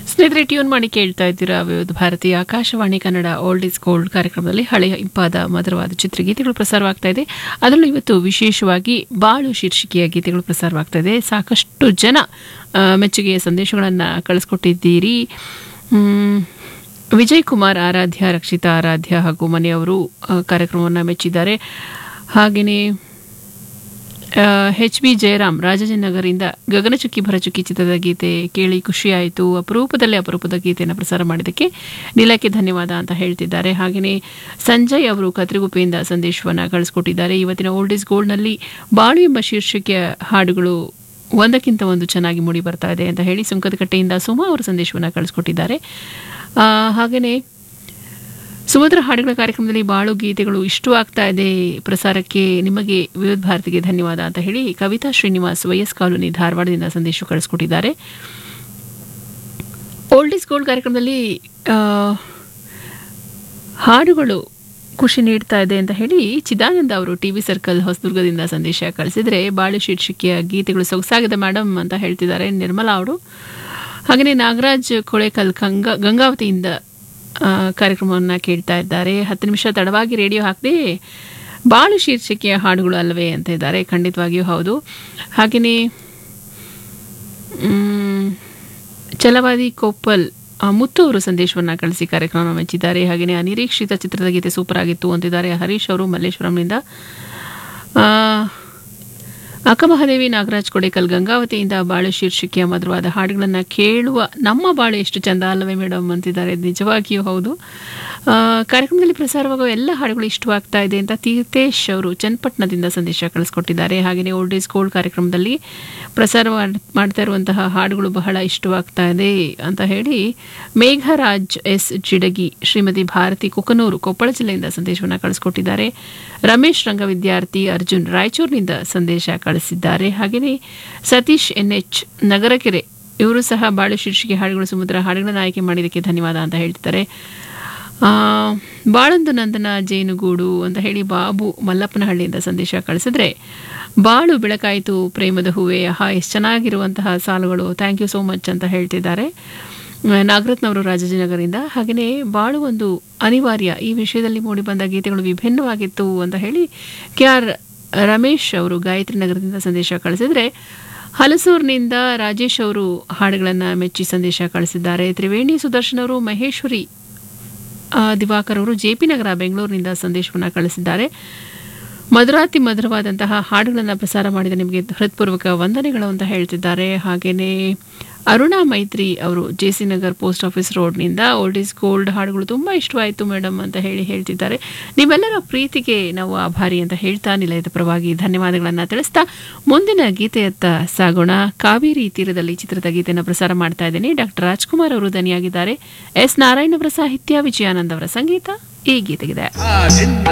ಸ್ನೇಹಿತರೆ ಟ್ಯೂನ್ ಮಾಡಿ ಕೇಳ್ತಾ ಇದ್ದೀರಾ ವಿವಿಧ ಭಾರತೀಯ Akashvani Kannada old is gold ಕಾರ್ಯಕ್ರಮದಲ್ಲಿ ಹಳೆಯ ಇಂಪಾದ ಮಧುರವಾದ ಚಿತ್ರಗೀತೆಗಳು ಪ್ರಸಾರವಾಗ್ತಾ ಇದೆ ಅದರಲ್ಲೂ ಇವತ್ತು ವಿಶೇಷವಾಗಿ ಬಾಳು ಶೀರ್ಷಿಕೆಯ ಗೀತೆಗಳು ಪ್ರಸಾರವಾಗ್ತಾ ಇದೆ ಸಾಕಷ್ಟು ಜನ ಆ, ಮೆಚ್ಚುಗೆಯ ಸಂದೇಶಗಳನ್ನು ಕಳಿಸ್ಕೊಟ್ಟಿದ್ದೀರಿ ಮ್, ವಿಜಯ್ ಕುಮಾರ್ ಆರಾಧ್ಯ ರಕ್ಷಿತಾ ಆರಾಧ್ಯ ಹಾಗೂ ಮನೆಯವರು ಕಾರ್ಯಕ್ರಮವನ್ನು ಮೆಚ್ಚಿದ್ದಾರೆ ಹಾಗೆಯೇ ಎಚ್ ಬಿ ಜಯರಾಮ್ ರಾಜಾಜಿನಗರಿಂದ ಗಗನಚುಕ್ಕಿ ಭರಚುಕ್ಕಿ ಚಿತ್ರದ ಗೀತೆ ಕೇಳಿ ಖುಷಿಯಾಯಿತು ಅಪರೂಪದಲ್ಲಿ ಅಪರೂಪದ ಗೀತೆಯನ್ನು ಪ್ರಸಾರ ಮಾಡಿದ್ದಕ್ಕೆ ನೀಲಕ್ಕೆ ಧನ್ಯವಾದ ಅಂತ ಹೇಳ್ತಿದ್ದಾರೆ ಹಾಗೆಯೇ ಸಂಜಯ್ ಅವರು ಕತ್ರಿಗುಪ್ಪೆಯಿಂದ ಸಂದೇಶವನ್ನು ಕಳಿಸ್ಕೊಟ್ಟಿದ್ದಾರೆ ಇವತ್ತಿನ ಓಲ್ಡ್ ಇಸ್ ಗೋಲ್ಡ್ನಲ್ಲಿ ಬಾಳು ಎಂಬ ಶೀರ್ಷಿಕೆಯ ಹಾಡುಗಳು ಒಂದಕ್ಕಿಂತ ಒಂದು ಚೆನ್ನಾಗಿ ಮೂಡಿ ಬರ್ತಾ ಇದೆ ಅಂತ ಹೇಳಿ ಸುಂಕದಕಟ್ಟೆಯಿಂದ ಸುಮಾ ಅವರು ಸಂದೇಶವನ್ನು ಕಳಿಸ್ಕೊಟ್ಟಿದ್ದಾರೆ ಹಾಗೆಯೇ ಸುಮಧುರ ಹಾಡುಗಳ ಕಾರ್ಯಕ್ರಮದಲ್ಲಿ ಬಾಳು ಗೀತೆಗಳು ಇಷ್ಟವಾಗ್ತಾ ಇದೆ ಪ್ರಸಾರಕ್ಕೆ ನಿಮಗೆ ವಿವಿಧ ಭಾರತಿಗೆ ಧನ್ಯವಾದ ಅಂತ ಹೇಳಿ ಕವಿತಾ ಶ್ರೀನಿವಾಸ್ ವೈಎಸ್ ಕಾಲೋನಿ ಧಾರವಾಡದಿಂದ ಸಂದೇಶ ಕಳಿಸ್ಕೊಟ್ಟಿದ್ದಾರೆ ಓಲ್ಡ್ ಇಸ್ ಗೋಲ್ಡ್ ಕಾರ್ಯಕ್ರಮದಲ್ಲಿ ಆ, ಹಾಡುಗಳು ಖುಷಿ ನೀಡ್ತಾ ಇದೆ ಅಂತ ಹೇಳಿ ಚಿದಾನಂದ ಅವರು ಟಿವಿ ಸರ್ಕಲ್ ಹೊಸದುರ್ಗದಿಂದ ಸಂದೇಶ ಕಳಿಸಿದರೆ ಬಾಳು ಶೀರ್ಷಿಕೆಯ ಗೀತೆಗಳು ಸೊಗಸಾಗಿದೆ ಮೇಡಮ್ ಅಂತ ಹೇಳ್ತಿದ್ದಾರೆ ನಿರ್ಮಲಾ ಅವರು ಹಾಗೆಯೇ ನಾಗರಾಜ್ ಕೊಳೆಕಲ್ ಗಂಗಾ ಗಂಗಾವತಿಯಿಂದ ಕಾರ್ಯಕ್ರಮವನ್ನು ಕೇಳ್ತಾ ಇದ್ದಾರೆ ಹತ್ತು ನಿಮಿಷ ತಡವಾಗಿ ರೇಡಿಯೋ ಹಾಕದೆ ಬಾಳು ಶೀರ್ಷಿಕೆಯ ಹಾಡುಗಳು ಅಲ್ಲವೇ ಅಂತ ಇದ್ದಾರೆ ಖಂಡಿತವಾಗಿಯೂ ಹೌದು ಹಾಗೆಯೇ ಮ್, ಛಲವಾದಿ ಕೊಪ್ಪಲ್ ಆ, ಮುತ್ತು ಅವರು ಸಂದೇಶವನ್ನು ಕಳಿಸಿ ಕಾರ್ಯಕ್ರಮ ಮೆಚ್ಚಿದ್ದಾರೆ ಹಾಗೆಯೇ ಅನಿರೀಕ್ಷಿತ ಚಿತ್ರದ ಗೀತೆ ಸೂಪರ್ ಆಗಿತ್ತು ಅಂತಿದ್ದಾರೆ ಹರೀಶ್ ಅವರು ಮಲ್ಲೇಶ್ವರಂನಿಂದ ಆ, ಅಕ್ಕಮಹಾದೇವಿ ನಾಗರಾಜ್ ಕೊಡೇಕಲ್ ಗಂಗಾವತಿಯಿಂದ ಬಾಳೆ ಶೀರ್ಷಿಕೆಯ ಮಧುರವಾದ ಹಾಡುಗಳನ್ನು ಕೇಳುವ ನಮ್ಮ ಬಾಳೆ ಎಷ್ಟು ಚಂದ ಅಲ್ಲವೇ ಮೇಡಮ್ ಅಂತಿದ್ದಾರೆ ನಿಜವಾಗಿಯೂ ಹೌದು ಆ, ಕಾರ್ಯಕ್ರಮದಲ್ಲಿ ಪ್ರಸಾರವಾಗುವ ಎಲ್ಲ ಹಾಡುಗಳು ಇಷ್ಟವಾಗ್ತಾ ಇದೆ ಅಂತ ತೀರ್ಥೇಶ್ ಅವರು ಚನ್ನಪಟ್ಟಣದಿಂದ ಸಂದೇಶ ಕಳಿಸ್ಕೊಟ್ಟಿದ್ದಾರೆ ಹಾಗೆಯೇ ಓಲ್ಡ್ ಈಸ್ ಗೋಲ್ಡ್ ಕಾರ್ಯಕ್ರಮದಲ್ಲಿ ಪ್ರಸಾರ ಮಾಡ್- ಮಾಡ್ತಾ ಇರುವಂತಹ ಹಾಡುಗಳು ಬಹಳ ಇಷ್ಟವಾಗ್ತಾ ಇದೆ ಅಂತ ಹೇಳಿ ಮೇಘರಾಜ್ ಎಸ್ ಜಿಡಗಿ ಶ್ರೀಮತಿ ಭಾರತಿ ಕುಕನೂರು ಕೊಪ್ಪಳ ಜಿಲ್ಲೆಯಿಂದ ಸಂದೇಶವನ್ನು ಕಳಿಸ್ಕೊಟ್ಟಿದ್ದಾರೆ ರಮೇಶ್ ರಂಗ ವಿದ್ಯಾರ್ಥಿ ಅರ್ಜುನ್ ರಾಯಚೂರಿನಿಂದ ಸಂದೇಶ ಕಳಿಸಿದ್ದಾರೆ ಹಾಗೆಯೇ ಸತೀಶ್ ಎನ್ ಎಚ್ ನಗರಕೆರೆ ಇವರು ಸಹ ಬಾಳು ಶೀರ್ಷಿಕೆ ಹಾಡುಗಳು ಸಮುದ್ರ ಹಾಡುಗಳನ್ನು ಆಯ್ಕೆ ಮಾಡಿದ್ದಕ್ಕೆ ಧನ್ಯವಾದ ಅಂತ ಹೇಳ್ತಿದ್ದಾರೆ ಆ, ಬಾಳೊಂದು ನಂದನ ಜೇನುಗೂಡು ಅಂತ ಹೇಳಿ ಬಾಬು ಮಲ್ಲಪ್ಪನಹಳ್ಳಿಯಿಂದ ಸಂದೇಶ ಕಳಿಸಿದ್ರೆ ಬಾಳು ಬೆಳಕಾಯಿತು ಪ್ರೇಮದ ಹೂವೆ ಹಾ ಎಷ್ಟು ಚೆನ್ನಾಗಿರುವಂತಹ ಸಾಲುಗಳು ಥ್ಯಾಂಕ್ ಯು ಸೋ ಮಚ್ ಅಂತ ಹೇಳ್ತಿದ್ದಾರೆ ಆ, ನಾಗರತ್ನವರು ರಾಜಾಜಿನಗರದಿಂದ ಹಾಗೆಯೇ ಬಾಳು ಒಂದು ಅನಿವಾರ್ಯ ಈ ವಿಷಯದಲ್ಲಿ ಮೂಡಿಬಂದ ಗೀತೆಗಳು ವಿಭಿನ್ನವಾಗಿತ್ತು ಅಂತ ಹೇಳಿ ಕೆ ಆರ್ ರಮೇಶ್ ಅವರು ಗಾಯತ್ರಿ ನಗರದಿಂದ ಸಂದೇಶ ಕಳಿಸಿದ್ರೆ ಹಲಸೂರಿನಿಂದ ರಾಜೇಶ್ ಅವರು ಹಾಡುಗಳನ್ನು ಮೆಚ್ಚಿ ಸಂದೇಶ ಕಳಿಸಿದ್ದಾರೆ ತ್ರಿವೇಣಿ ಸುದರ್ಶನ್ ಅವರು ಮಹೇಶ್ವರಿ ಆ, ದಿವಾಕರ್ ಅವರು ಜೆ ಪಿ ನಗರ ಬೆಂಗಳೂರಿನಿಂದ ಸಂದೇಶವನ್ನು ಕಳಿಸಿದ್ದಾರೆ ಮಧುರಾತಿ ಮಧುರವಾದಂತಹ ಹಾಡುಗಳನ್ನು ಪ್ರಸಾರ ಮಾಡಿದ ನಿಮಗೆ ಹೃತ್ಪೂರ್ವಕ ವಂದನೆಗಳು ಅಂತ ಹೇಳ್ತಿದ್ದಾರೆ ಹಾಗೆಯೇ ಅರುಣಾ ಮೈತ್ರಿ ಅವರು J C Nagar post office ರೋಡ್ನಿಂದ ಓಲ್ಡ್ ಈಸ್ ಗೋಲ್ಡ್ ಹಾಡುಗಳು ತುಂಬ ಇಷ್ಟವಾಯಿತು ಮೇಡಮ್ ಅಂತ ಹೇಳಿ ಹೇಳ್ತಿದ್ದಾರೆ ನೀವೆಲ್ಲರ ಪ್ರೀತಿಗೆ ನಾವು ಆಭಾರಿ ಅಂತ ಹೇಳ್ತಾ ನಿಲಯದ ಪರವಾಗಿ ಧನ್ಯವಾದಗಳನ್ನು ತಿಳಿಸ್ತಾ ಮುಂದಿನ ಗೀತೆಯತ್ತ ಸಾಗೋಣ ಕಾವೇರಿ ತೀರದಲ್ಲಿ ಚಿತ್ರದ ಗೀತೆಯನ್ನು ಪ್ರಸಾರ ಮಾಡ್ತಾ ಇದ್ದೇನೆ ಡಾಕ್ಟರ್ ರಾಜ್ಕುಮಾರ್ ಅವರು ದನಿಯಾಗಿದ್ದಾರೆ ಎಸ್ ನಾರಾಯಣವರ ಸಾಹಿತ್ಯ ವಿಜಯಾನಂದ್ ಅವರ ಸಂಗೀತ ಈ ಗೀತೆಗಿದೆ ಆ ನಿನ್ನ